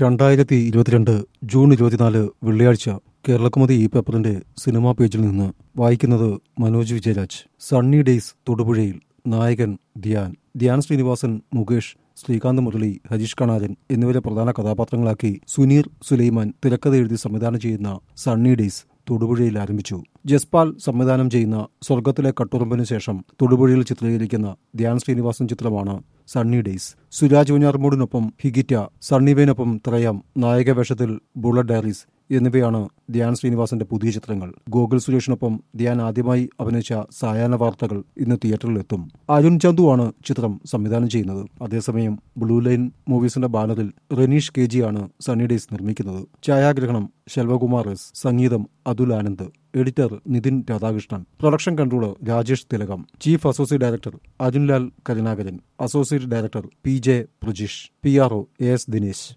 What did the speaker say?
രണ്ടായിരത്തി ഇരുപത്തിരണ്ട് ജൂൺ ഇരുപത്തിനാല് വെള്ളിയാഴ്ച കേരളക്കുമതി ഈ പേപ്പറിന്റെ സിനിമാ പേജിൽ നിന്ന് വായിക്കുന്നത് മനോജ് വിജയരാജ് സണ്ണി ഡേയ്സ് തൊടുപുഴയിൽ നായകൻ ധ്യാൻ ധ്യാൻ ശ്രീനിവാസൻ മുകേഷ് ശ്രീകാന്ത് മുരളി ഹരീഷ് കണാരൻ എന്നിവരെ പ്രധാന കഥാപാത്രങ്ങളാക്കി സുനീർ സുലൈമാൻ തിരക്കഥ എഴുതി സംവിധാനം ചെയ്യുന്ന സണ്ണി ഡേയ്സ് തൊടുപുഴയിൽ ആരംഭിച്ചു ജസ്പാൽ സംവിധാനം ചെയ്യുന്ന സ്വർഗത്തിലെ കട്ടുറുമ്പിന് ശേഷം തൊടുപുഴയിൽ ചിത്രീകരിക്കുന്ന ധ്യാൻ ശ്രീനിവാസൻ ചിത്രമാണ് സണ്ണി ഡേയ്സ് സുരാജ് ഊഞ്ഞാർമൂടിനൊപ്പം ഹിഗിറ്റ സണ്ണിവേനൊപ്പം ത്രയം നായക വേഷത്തിൽ ബുള്ളറ്റ് ഡയറീസ് എന്നിവയാണ് ധ്യാൻ ശ്രീനിവാസന്റെ പുതിയ ചിത്രങ്ങൾ ഗോകുൽ സുരേഷിനൊപ്പം ധ്യാൻ ആദ്യമായി അഭിനയിച്ച സായാഹ്ന വാർത്തകൾ ഇന്ന് തിയേറ്ററിലെത്തും അരുൺ ചന്തു ആണ് ചിത്രം സംവിധാനം ചെയ്യുന്നത് അതേസമയം ബ്ലൂ ലൈൻ മൂവീസിന്റെ ബാനറിൽ റെനീഷ് കെ ജിയാണ് സണ്ണി ഡേയ്സ് നിർമ്മിക്കുന്നത് ഛായാഗ്രഹണം ശെൽവകുമാർ എസ് സംഗീതം Athul Anand editor Nithin Radhakrishnan production controller Rajesh Thilakam chief associate director Arunlal Karunakaran associate director P J Prajish P R O A S Dinesh